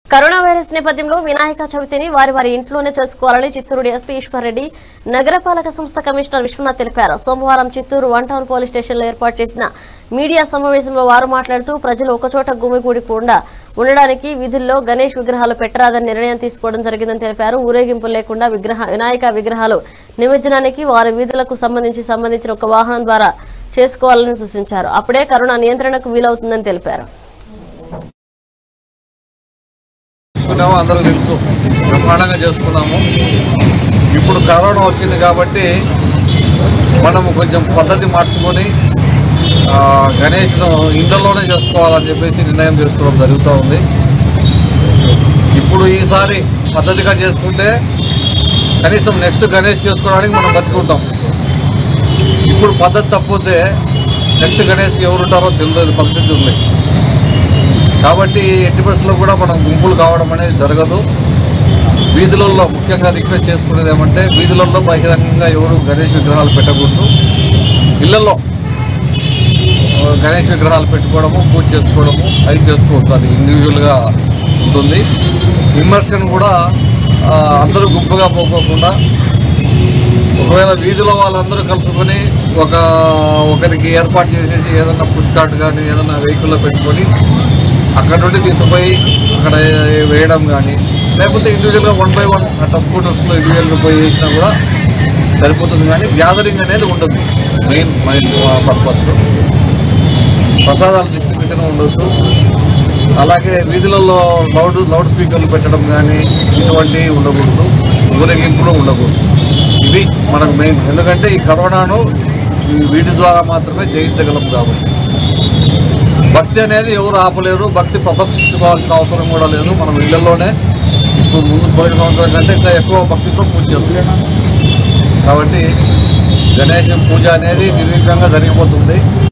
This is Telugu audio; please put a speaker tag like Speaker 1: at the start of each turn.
Speaker 1: కరోనా వైరస్ నేపథ్యంలో వినాయక చవితిని వారి వారి ఇంట్లోనే చేసుకోవాలని చిత్తూరు డీఎస్పీ ఈశ్వర్ రెడ్డి నగరపాలక సంస్థ కమిషనర్ విశ్వనాథ్ తెలిపారు సోమవారం చిత్తూరు వన్ టౌన్ పోలీస్ స్టేషన్లో ఏర్పాటు చేసిన మీడియా సమావేశంలో వారు మాట్లాడుతూ ప్రజలు ఒకచోట గుమిగూడకుండా ఉండడానికి వీధుల్లో గణేష్ విగ్రహాలు పెట్టరాదని నిర్ణయం తీసుకోవడం జరిగిందని తెలిపారు ఊరేగింపు లేకుండా విగ్రహ వినాయక విగ్రహాలు నిమజ్జనానికి వారి వీధులకు సంబంధించి సంబంధించిన ఒక వాహనం ద్వారా చేసుకోవాలని సూచించారు అప్పుడే కరోనా నియంత్రణకు వీలవుతుందని తెలిపారు
Speaker 2: చేసుకున్నాము అందరూ తెలుసు బ్రహ్మాండంగా చేసుకున్నాము ఇప్పుడు కరోనా వచ్చింది కాబట్టి మనము కొంచెం పద్ధతి మార్చుకొని ఆ, గణేష్ను ఇండ్లలోనే చేసుకోవాలని చెప్పేసి నిర్ణయం చేసుకోవడం జరుగుతూ ఉంది ఇప్పుడు ఈసారి పద్ధతిగా చేసుకుంటే కనీసం నెక్స్ట్ గణేష్ చేసుకోవడానికి మనం బతుకుంటాం ఇప్పుడు పద్ధతి తప్పితే నెక్స్ట్ గణేష్కి ఎవరు ఉంటారో తెలియదు పరిస్థితి ఉంది కాబట్టి ఎట్టి పరిస్థితుల్లో కూడా మనం గుంపులు కావడం అనేది జరగదు వీధులలో ముఖ్యంగా రిక్వెస్ట్ చేసుకునేది ఏమంటే వీధులలో బహిరంగంగా ఎవరు గణేష్ విగ్రహాలు పెట్టకూడదు ఇళ్లలో ఆ, గణేష్ విగ్రహాలు పెట్టుకోవడము పూజ చేసుకోవడము అవి చేసుకోవచ్చు అది ఇండివిజువల్గా ఉంటుంది విమర్శను కూడా ఆ, అందరూ గుంపుగా పోకోకుండా ఒకవేళ వీధిలో వాళ్ళందరూ కలుసుకొని ఒక ఒకరికి ఏర్పాటు చేసేసి ఏదన్నా పుష్ కార్ట్ కానీ ఏదన్నా వెహికల్లో పెట్టుకొని అక్కడ నుండి తీసుకుపోయి అక్కడ వేయడం కానీ లేకపోతే ఇండివిజువల్గా వన్ బై వన్ అట్లా స్కూటర్స్లో ఇండివిజువల్గా పోయి వేసినా కూడా సరిపోతుంది కానీ గ్యాదరింగ్ అనేది ఉండదు మెయిన్ మెయిన్ పర్పస్ ప్రసాదాల డిస్ట్రిబ్యూషన్ ఉండొద్దు అలాగే వీధులలో లౌడ్ లౌడ్ స్పీకర్లు పెట్టడం కానీ ఇటువంటివి ఉండకూడదు ఊరేగింపులు ఉండకూడదు ఇవి మనకు మెయిన్ ఎందుకంటే ఈ కరోనాను ఈ వీటి ద్వారా మాత్రమే జయించగలం కాబట్టి భక్తి అనేది ఎవరు ఆపలేరు భక్తి ప్రదర్శించుకోవాల్సిన అవసరం కూడా లేదు మనం ఇళ్లలోనే ఇప్పుడు ముందు పోయిన సంవత్సరం కంటే ఇంకా ఎక్కువ భక్తితో పూజ చేస్తున్నాం కాబట్టి గణేష్ పూజ అనేది నిర్విఘ్నంగా జరిగిపోతుంది